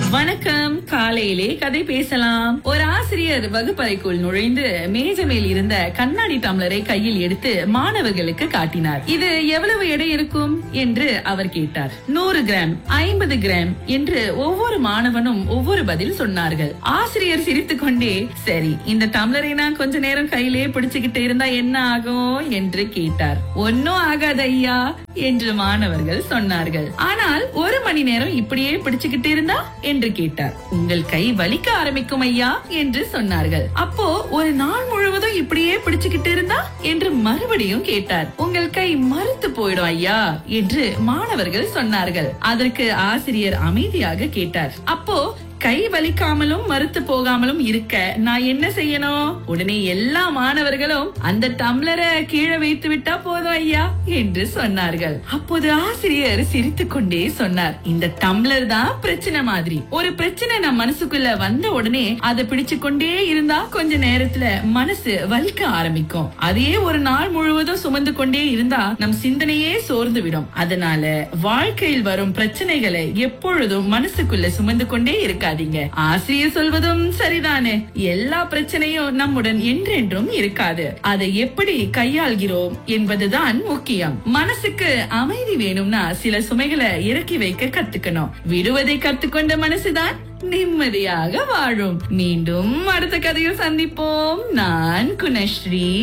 வணக்கம் காலையிலே கதை பேசலாம் ஒரு ஆசிரியர் வகுப்பறைக்குள் நுழைந்து மேஜை மேல் இருந்த கண்ணாடி டம்ளரை கையில் எடுத்து மாணவர்களுக்கு காட்டினார் இது எவ்வளவு எடை இருக்கும் என்று அவர் கேட்டார் நூறு கிராம் ஐம்பது கிராம் என்று ஒவ்வொரு மாணவனும் ஒவ்வொரு பதில் சொன்னார்கள் ஆசிரியர் சிரித்துக் கொண்டே சரி இந்த டம்ளரை நான் கொஞ்ச நேரம் கையிலே பிடிச்சுக்கிட்டு இருந்தா என்ன ஆகும் என்று கேட்டார் ஒன்னும் ஆகாது ஐயா என்று மாணவர்கள் சொன்னார்கள் ஆனால் ஒரு மணி நேரம் இப்படியே பிடிச்சுக்கிட்டு இருந்தா என்று கேட்டார் உங்கள் கை வலிக்க ஆரம்பிக்கும் ஐயா என்று சொன்னார்கள் அப்போ ஒரு நாள் முழுவதும் இப்படியே பிடிச்சுக்கிட்டு இருந்தா என்று மறுபடியும் கேட்டார் உங்கள் கை மறுத்து போயிடும் ஐயா என்று மாணவர்கள் சொன்னார்கள் அதற்கு ஆசிரியர் அமைதியாக கேட்டார் அப்போ கை வலிக்காமலும் மறுத்து போகாமலும் இருக்க நான் என்ன செய்யணும் உடனே எல்லா மாணவர்களும் அந்த டம்ளரை கீழே வைத்து விட்டா போதும் ஐயா என்று சொன்னார்கள் அப்போது ஆசிரியர் சிரித்துக் கொண்டே சொன்னார் இந்த டம்ளர் தான் பிரச்சனை மாதிரி ஒரு பிரச்சனை நம் மனசுக்குள்ள வந்த உடனே அதை பிடிச்சு கொண்டே இருந்தா கொஞ்ச நேரத்துல மனசு வலிக்க ஆரம்பிக்கும் அதையே ஒரு நாள் முழுவதும் சுமந்து கொண்டே இருந்தா நம் சிந்தனையே சோர்ந்து விடும் அதனால வாழ்க்கையில் வரும் பிரச்சனைகளை எப்பொழுதும் மனசுக்குள்ள சுமந்து கொண்டே இருக்காதீங்க ஆசிரியர் சொல்வதும் சரிதானே எல்லா பிரச்சனையும் நம்முடன் என்றென்றும் இருக்காது அதை எப்படி கையாள்கிறோம் என்பதுதான் முக்கியம் மனசுக்கு அமைதி வேணும்னா சில சுமைகளை இறக்கி வைக்க கத்துக்கணும் விடுவதை கத்துக்கொண்ட மனசுதான் நிம்மதியாக வாழும் மீண்டும் அடுத்த கதையில் சந்திப்போம் நான் குணஸ்ரீ